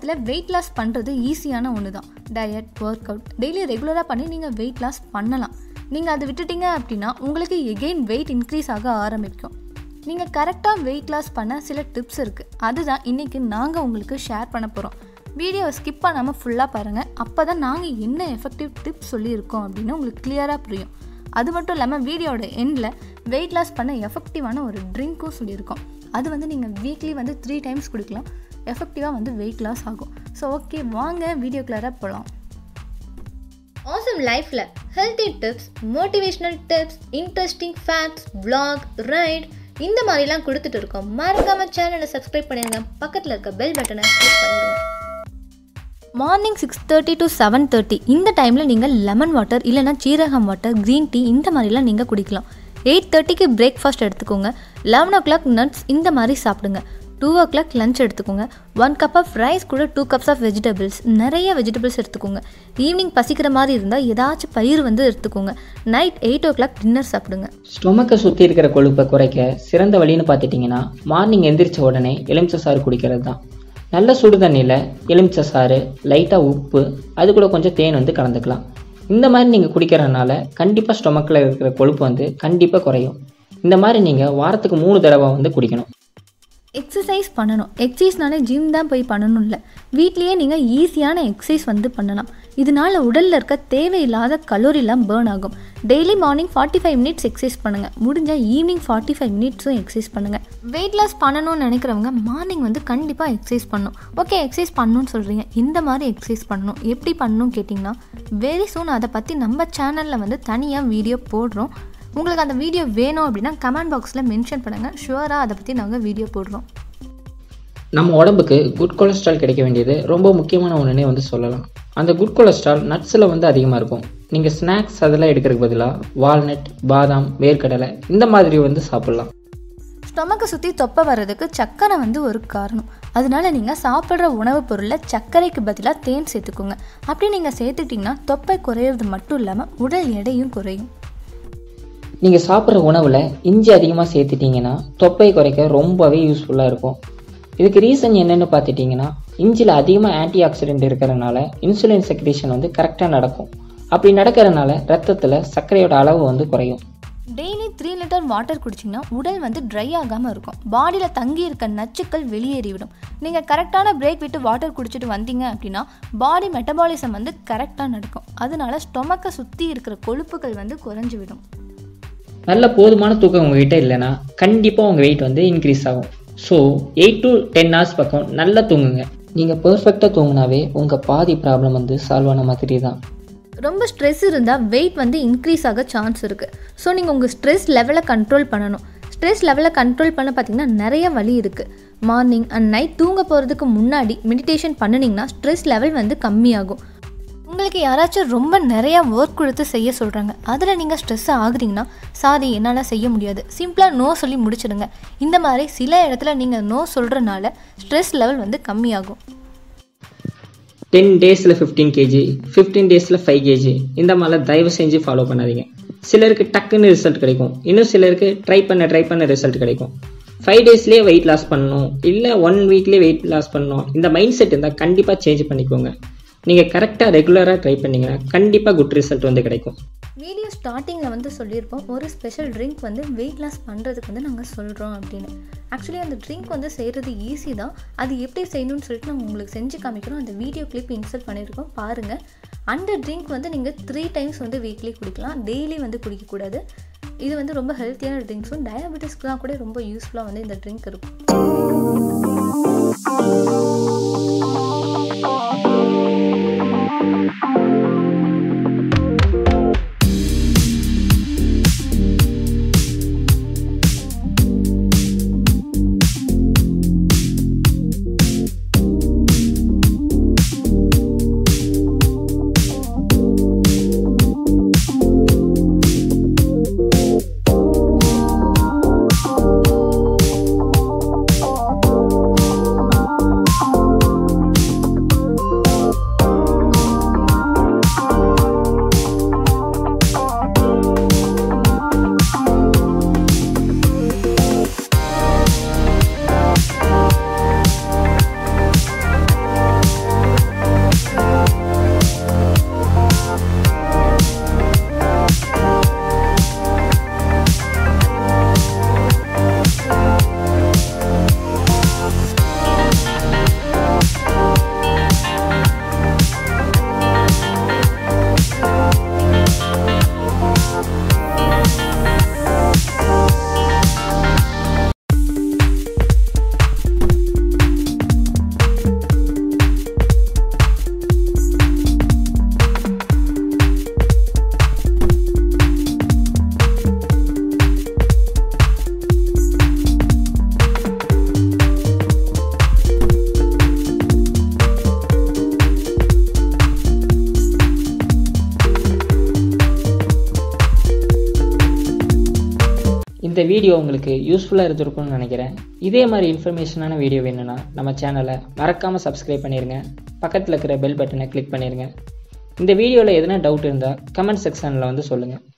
காலத்தில் weight loss பண்ணுறது ஈஸியான ஒன்று தான் டயட் ஒர்க் அவுட் டெய்லி ரெகுலராக பண்ணி நீங்கள் வெயிட் லாஸ் பண்ணலாம் நீங்கள் அதை விட்டுட்டீங்க அப்படின்னா உங்களுக்கு எகெயின் வெயிட் இன்க்ரீஸ் ஆக ஆரம்பிக்கும் நீங்கள் கரெக்டாக வெயிட் லாஸ் பண்ண சில டிப்ஸ் இருக்குது அதுதான் இன்றைக்கி நாங்கள் உங்களுக்கு ஷேர் பண்ண போகிறோம் வீடியோவை ஸ்கிப் பண்ணாமல் ஃபுல்லாக பாருங்கள் அப்போ தான் நாங்கள் என்ன எஃபெக்டிவ் டிப்ஸ் சொல்லியிருக்கோம் அப்படின்னு உங்களுக்கு கிளியராக புரியும் அது மட்டும் இல்லாமல் வீடியோட எண்டில் வெயிட் லாஸ் பண்ண எஃபெக்டிவான ஒரு ட்ரிங்க்கும் சொல்லியிருக்கோம் அது வந்து நீங்கள் வீக்லி வந்து த்ரீ டைம்ஸ் குடிக்கலாம் எஃபெக்டிவாக வந்து வெயிட் லாஸ் ஆகும் ஸோ ஓகே வாங்க வீடியோ கிளியராக போகலாம் ஆசம் லைஃப்பில் healthy tips motivational tips interesting facts vlog right இந்த மாதிரிலாம் கொடுத்துட்டு இருக்கோம் மறக்காம சேனலை சப்ஸ்கிரைப் பண்ணிடுங்க பக்கத்தில் இருக்க பெல் பட்டனை கிளிக் பண்ணிடுங்க morning six thirty to seven thirty இந்த டைமில் நீங்கள் லெமன் வாட்டர் இல்லைனா சீரகம் வாட்டர் க்ரீன் டீ இந்த மாதிரிலாம் நீங்கள் குடிக்கலாம் எயிட் தேர்ட்டிக்கு பிரேக்ஃபாஸ்ட் எடுத்துக்கோங்க லெவன் ஓ கிளாக் நட்ஸ் இந்த மாதிரி சாப்பிடுங்க டூ ஓ கிளாக் லஞ்ச் எடுத்துக்கோங்க ஒன் கப் ஆஃப் ரைஸ் கூட டூ கப்ஸ் ஆஃப் வெஜிடபிள்ஸ் நிறைய வெஜிடபிள்ஸ் எடுத்துக்கோங்க ஈவினிங் பசிக்கிற மாதிரி இருந்தால் ஏதாச்சும் பயிர் வந்து எடுத்துக்கோங்க night eight o'clock dinner சாப்பிடுங்க ஸ்டொமக்கை சுற்றி இருக்கிற கொழுப்பை குறைக்க சிறந்த வழின்னு பார்த்துட்டிங்கன்னா மார்னிங் எந்திரிச்ச உடனே எலுமிச்சை சாறு குடிக்கிறது தான் நல்ல சுடு தண்ணியில் எலுமிச்சை சாறு லைட்டாக உப்பு அது கூட கொஞ்சம் தேன் வந்து கலந்துக்கலாம் இந்த மாதிரி நீங்கள் குடிக்கிறதுனால கண்டிப்பாக ஸ்டொமக்கில் இருக்கிற கொழுப்பு வந்து கண்டிப்பாக குறையும் இந்த மாதிரி நீங்கள் வாரத்துக்கு மூணு தடவை வந்து குடிக்கணும் எக்ஸசைஸ் பண்ணணும் எக்ஸசைஸ்னாலே ஜிம் தான் போய் பண்ணணும் இல்லை வீட்லேயே நீங்கள் ஈஸியான எக்ஸசைஸ் வந்து பண்ணலாம் இதனால உடலில் இருக்க தேவையில்லாத கலோரிலாம் பேர்ன் ஆகும் daily morning forty five minutes exercise பண்ணுங்கள் முடிஞ்சால் ஈவினிங் ஃபார்ட்டி ஃபைவ் மினிட்ஸும் எக்ஸசைஸ் பண்ணுங்கள் வெயிட் லாஸ் பண்ணணும்னு நினைக்கிறவங்க மார்னிங் வந்து கண்டிப்பாக எக்ஸசைஸ் பண்ணணும் ஓகே எக்ஸசைஸ் பண்ணணும்னு சொல்கிறீங்க இந்த மாதிரி எக்ஸசைஸ் பண்ணணும் எப்படி பண்ணணும் கேட்டிங்கன்னா வெரி சூன் அதை பற்றி நம்ம சேனலில் வந்து தனியாக வீடியோ போடுறோம் உங்களுக்கு அந்த வீடியோ வேணும் அப்படின்னா கமெண்ட் பாக்ஸில் மென்ஷன் பண்ணுங்கள் ஷுவராக அதை பற்றி நாங்கள் வீடியோ போடுறோம் நம்ம உடம்புக்கு குட் கொலஸ்ட்ரால் கிடைக்க வேண்டியது ரொம்ப முக்கியமான ஒன்றுனே வந்து சொல்லலாம் அந்த குட் கொலஸ்ட்ரால் நட்ஸில் வந்து அதிகமாக இருக்கும் நீங்கள் ஸ்நாக்ஸ் அதெல்லாம் எடுக்கிறதுக்கு பதிலாக வால்நட் பாதாம் வேர்க்கடலை இந்த மாதிரி வந்து சாப்பிட்லாம் ஸ்டொமக்கை சுற்றி தொப்பை வர்றதுக்கு சக்கரை வந்து ஒரு காரணம் அதனால நீங்கள் சாப்பிட்ற உணவுப் பொருளில் சர்க்கரைக்கு பதிலாக தேன் சேர்த்துக்கோங்க அப்படி நீங்கள் சேர்த்துட்டிங்கன்னா தொப்பை குறையிறது மட்டும் இல்லாமல் உடல் எடையும் குறையும் நீங்கள் சாப்பிட்ற உணவில் இஞ்சி அதிகமாக சேர்த்துட்டிங்கன்னா தொப்பை குறைக்க ரொம்பவே யூஸ்ஃபுல்லாக இருக்கும் இதுக்கு ரீசன் என்னென்னு பார்த்துட்டிங்கன்னா இஞ்சியில் அதிகமாக ஆன்டி ஆக்சிடென்ட் இருக்கிறதுனால இன்சுலின் செக்ரேஷன் வந்து கரெக்டாக நடக்கும் அப்படி நடக்கிறதுனால ரத்தத்தில் சர்க்கரையோட அளவு வந்து குறையும் டெய்லி த்ரீ லிட்டர் வாட்டர் குடிச்சிங்கன்னா உடல் வந்து ட்ரை ஆகாமல் இருக்கும் பாடியில் தங்கி இருக்க நச்சுக்கள் வெளியேறிவிடும் நீங்கள் கரெக்டான பிரேக் விட்டு வாட்டர் குடிச்சிட்டு வந்தீங்க அப்படின்னா பாடி மெட்டபாலிசம் வந்து கரெக்டாக நடக்கும் அதனால ஸ்டொமக்கை சுற்றி இருக்கிற கொழுப்புகள் வந்து குறைஞ்சு விடும் நல்ல போதுமான தூக்கம் உங்ககிட்ட இல்லைன்னா கண்டிப்பாக உங்கள் வெயிட் வந்து இன்க்ரீஸ் ஆகும் so eight to ten hours பக்கம் நல்லா தூங்குங்க நீங்கள் பர்ஃபெக்டாக தூங்கினாவே உங்கள் பாதி ப்ராப்ளம் வந்து சால்வ் ஆன மாதிரி தான் ரொம்ப ஸ்ட்ரெஸ் இருந்தால் வெயிட் வந்து இன்க்ரீஸ் ஆக சான்ஸ் இருக்குது ஸோ நீங்கள் உங்கள் ஸ்ட்ரெஸ் லெவலை கண்ட்ரோல் பண்ணணும் ஸ்ட்ரெஸ் லெவலை கண்ட்ரோல் பண்ண பார்த்தீங்கன்னா நிறைய வழி இருக்குது மார்னிங் அண்ட் நைட் தூங்க போகிறதுக்கு முன்னாடி மெடிடேஷன் பண்ணினீங்கன்னா ஸ்ட்ரெஸ் லெவல் வந்து கம்மியாகும் உங்களுக்கு யாராச்சும் ரொம்ப நிறையா ஒர்க் கொடுத்து செய்ய சொல்கிறாங்க அதில் நீங்கள் ஸ்ட்ரெஸ் ஆகுறீங்கன்னா சாரி என்னால் செய்ய முடியாது சிம்பிளாக நோ சொல்லி முடிச்சிடுங்க இந்த மாதிரி சில இடத்துல நீங்கள் நோ சொல்கிறனால ஸ்ட்ரெஸ் லெவல் வந்து கம்மியாகும் டென் டேஸில் ஃபிஃப்டீன் கேஜி ஃபிஃப்டீன் டேஸில் ஃபைவ் கேஜி இந்த மாதிரிலாம் தயவு செஞ்சு ஃபாலோ பண்ணாதீங்க சிலருக்கு டக்குன்னு ரிசல்ட் கிடைக்கும் இன்னும் சிலருக்கு ட்ரை பண்ண ட்ரை பண்ண ரிசல்ட் கிடைக்கும் ஃபைவ் டேஸ்லேயே வெயிட் லாஸ் பண்ணணும் இல்லை ஒன் வீக்லேயே வெயிட் லாஸ் பண்ணணும் இந்த மைண்ட் செட் இருந்தால் கண்டிப்பாக சேஞ்ச் பண்ணிக்கோங்க நீங்கள் கரெக்டாக ரெகுலராக ட்ரை பண்ணீங்கன்னா கண்டிப்பாக குட் ரிசல்ட் வந்து கிடைக்கும் வீடியோ ஸ்டார்டிங்கில் வந்து சொல்லியிருப்போம் ஒரு ஸ்பெஷல் ட்ரிங்க் வந்து வெயிட் லாஸ் பண்ணுறதுக்கு வந்து நாங்கள் சொல்கிறோம் அப்படின்னு ஆக்சுவலி அந்த ட்ரிங்க் வந்து செய்கிறது ஈஸி தான் அது எப்படி செய்யணும்னு சொல்லிட்டு நாங்கள் உங்களுக்கு செஞ்சு காமிக்கிறோம் அந்த வீடியோ கிளிப் இன்சர்ட் பண்ணியிருக்கோம் பாருங்கள் அந்த ட்ரிங்க் வந்து நீங்கள் த்ரீ டைம்ஸ் வந்து வீக்லி குடிக்கலாம் டெய்லி வந்து குடிக்கக்கூடாது இது வந்து ரொம்ப ஹெல்த்தியான ட்ரிங்க்ஸும் டயபெட்டிஸ்க்குலாம் கூட ரொம்ப யூஸ்ஃபுல்லாக வந்து இந்த ட்ரிங்க் இருக்கும் இந்த வீடியோ உங்களுக்கு யூஸ்ஃபுல்லாக இருந்திருக்கும்னு நினைக்கிறேன் இதே மாதிரி இன்ஃபர்மேஷனான வீடியோ வேணும்னா நம்ம சேனலை மறக்காமல் சப்ஸ்கிரைப் பண்ணிடுங்க பக்கத்தில் இருக்கிற பெல் பட்டனை கிளிக் பண்ணிடுங்க இந்த வீடியோவில் எதனா டவுட் இருந்தால் கமெண்ட் செக்ஷனில் வந்து சொல்லுங்கள்